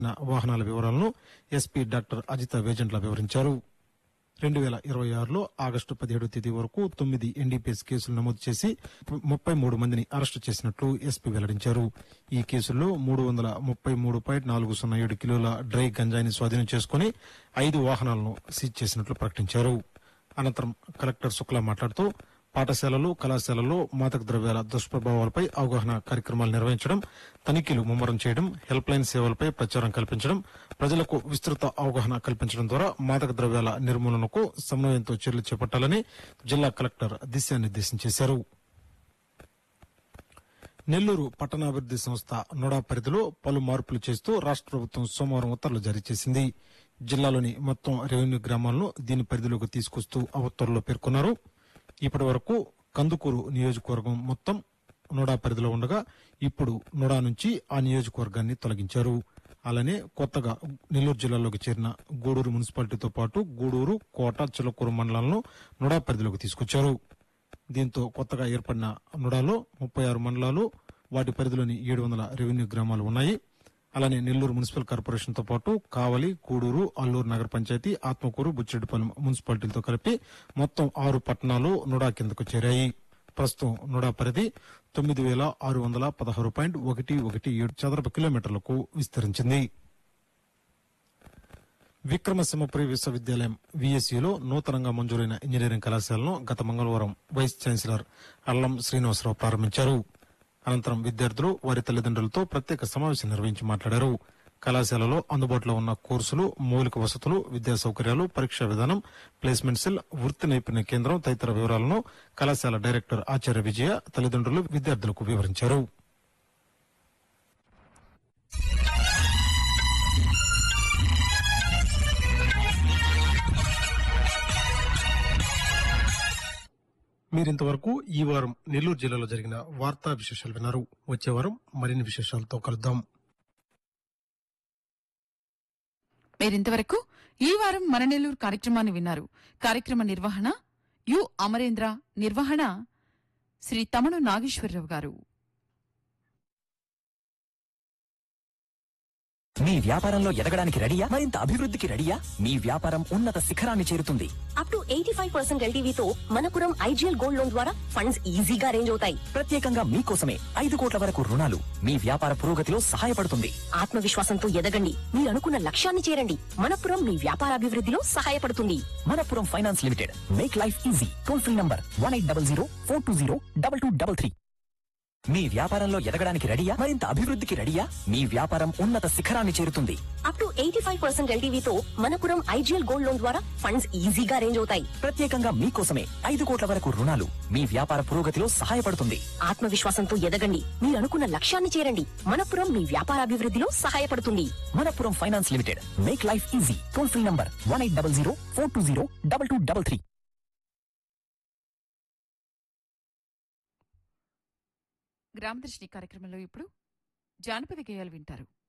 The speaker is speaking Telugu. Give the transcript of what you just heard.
నా వాహనాల వివరాలను ఎస్పీ డాక్టర్ అజిత వేజెంట్ల వివరించారు రెండు వేల ఇరవై ఆరులో ఆగస్టు పదిహేడో తేదీ వరకు తొమ్మిది ఎన్డీపీఎస్ కేసులు నమోదు చేసి ముప్పై మూడు మందిని అరెస్టు చేసినట్లు ఎస్పీ వెల్లడించారు ఈ కేసుల్లో మూడు వందల ముప్పై మూడు పాయింట్ నాలుగు సున్నా ఏడు కిలోల డ్రై గంజాయిని స్వాధీనం చేసుకుని ఐదు వాహనాలను సీజ్ చేసినట్లు ప్రకటించారు అనంతరం కలెక్టర్ శుక్లా మాట్లాడుతూ పాఠశాలలు కళాశాలల్లో మాదక ద్రవ్యాల దుష్ప్రభావాలపై అవగాహన కార్యక్రమాలు నిర్వహించడం తనిఖీలు ముమ్మరం చేయడం హెల్ప్ లైన్ సేవలపై ప్రచారం కల్పించడం ప్రజలకు విస్తృత అవగాహన కల్పించడం ద్వారా మాదక ద్రవ్యాల నిర్మూలనకు సమన్వయంతో చర్యలు చేపట్టాలని జిల్లా కలెక్టర్ దిశానిర్దేశం చేశారు నెల్లూరు పట్టణాభివృద్ది సంస్థ నోడా పరిధిలో పలు మార్పులు చేస్తూ రాష్ట్ర ప్రభుత్వం సోమవారం ఉత్తర్వులు జారీ చేసింది జిల్లాలోని మొత్తం రెవెన్యూ గ్రామాలను దీని పరిధిలోకి తీసుకొస్తూ ఆ ఉత్తర్వుల్లో పేర్కొన్నారు ఇప్పటి వరకు కందుకూరు నియోజకవర్గం మొత్తం నోడా పరిధిలో ఉండగా ఇప్పుడు నోడా నుంచి ఆ నియోజకవర్గాన్ని తొలగించారు అలానే కొత్తగా నెల్లూరు జిల్లాలోకి చేరిన గూడూరు మున్సిపాలిటీతో పాటు గూడూరు కోట చిలకూరు మండలాలను నోడా పరిధిలోకి తీసుకొచ్చారు దీంతో కొత్తగా ఏర్పడిన నుడాలో ముప్పై ఆరు మండలాలు వాటి పరిధిలోని ఏడు వందల రెవెన్యూ గ్రామాలు ఉన్నాయి అలానే నెల్లూరు మున్సిపల్ కార్పొరేషన్ తో పాటు కావలి కూడూరు అల్లూరు నగర పంచాయతీ ఆత్మకూరు బుచ్చిరెడ్డిపాలెం మున్సిపాలిటీలతో కలిపి మొత్తం ఆరు పట్టణాలు నుడా కిందకు చేరాయి ప్రస్తుతం నుడా పరిధి తొమ్మిది వేల ఆరు వందల పదహారు పాయింట్ ఒకటి ఒకటి ఏడు చదరపు కిలోమీటర్లకు విస్తరించింది విక్రమసింహపురి విశ్వవిద్యాలయం విఎస్యులో నూతనంగా మంజూరైన ఇంజనీరింగ్ కళాశాలను గత మంగళవారం వైస్ ఛాన్సలర్ అల్లం శ్రీనివాసరావు ప్రారంభించారు అనంతరం విద్యార్థులు వారి తల్లిదండ్రులతో ప్రత్యేక సమావేశం నిర్వహించి మాట్లాడారు కళాశాలలో అందుబాటులో ఉన్న కోర్సులు మౌలిక వసతులు విద్యా సౌకర్యాలు పరీక్షా విధానం ప్లేస్మెంట్ సెల్ వృత్తి నైపుణ్య కేంద్రం తదితర వివరాలను కళాశాల డైరెక్టర్ ఆచార్య విజయ తల్లిదండ్రులు విద్యార్థులకు వివరించారు మీరింతవరకు ఈ వారం నెల్లూరు జిల్లాలో జరిగిన వార్తా విశేషాలు విన్నారు వచ్చే వారం మరిన్ని విశేషాలతో కలుద్దాం మీరింతవరకు ఈ వారం మన నెల్లూరు కార్యక్రమాన్ని విన్నారు కార్యక్రమ నిర్వహణ యు అమరేంద్ర నిర్వహణ శ్రీ తమను నాగేశ్వరరావు గారు మీ వ్యాపారంలో ఎదగడానికి రెడీయా మరింత అభివృద్ధికి రెడీయా మీ వ్యాపారం ఉన్నత శిఖరాన్ని చేరుతుంది up to eighty five percent ఎల్టీవీతో మనపురం ఐజీఎల్ గోల్డ్ లోన్ ద్వారా ఫండ్స్ ఈజీగా అరేంజ్ అవుతాయి ప్రత్యేకంగా మీకోసమే ఐదు కోట్ల వరకు రుణాలు మీ వ్యాపార పురోగతిలో సహాయపడుతుంది ఆత్మవిశ్వాసంతో ఎదగండి మీరు అనుకున్న లక్ష్యాన్ని చేరండి మనపురం మీ వ్యాపారాభివృద్ధిలో సహాయపడుతుంది Manappuram finance limited make life easy toll free number one eight double zero four two zero double two double three మీ వ్యాపారంలో ఎదగడానికి రెడీయా మరింత అభివృద్ధికి రెడీయా మీ వ్యాపారం ఉన్నత శిఖరాన్ని చేరుతుంది up to eighty five percent ఎల్టీవీతో మనపురం ఐజీఎల్ గోల్డ్ లోన్ ద్వారా ఫండ్స్ ఈజీగా అరేంజ్ అవుతాయి ప్రత్యేకంగా మీకోసమే ఐదు కోట్ల వరకు రుణాలు మీ వ్యాపార పురోగతిలో సహాయపడుతుంది ఆత్మవిశ్వాసంతో ఎదగండి మీరు అనుకున్న లక్ష్యాన్ని చేరండి మనపురం మీ వ్యాపారాభివృద్ధిలో సహాయపడుతుంది Manappuram finance limited make life easy toll free number one eight double zero four two zero double two double three గ్రామదర్శిని కార్యక్రమంలో ఇప్పుడు జానపద గేయాలు వింటారు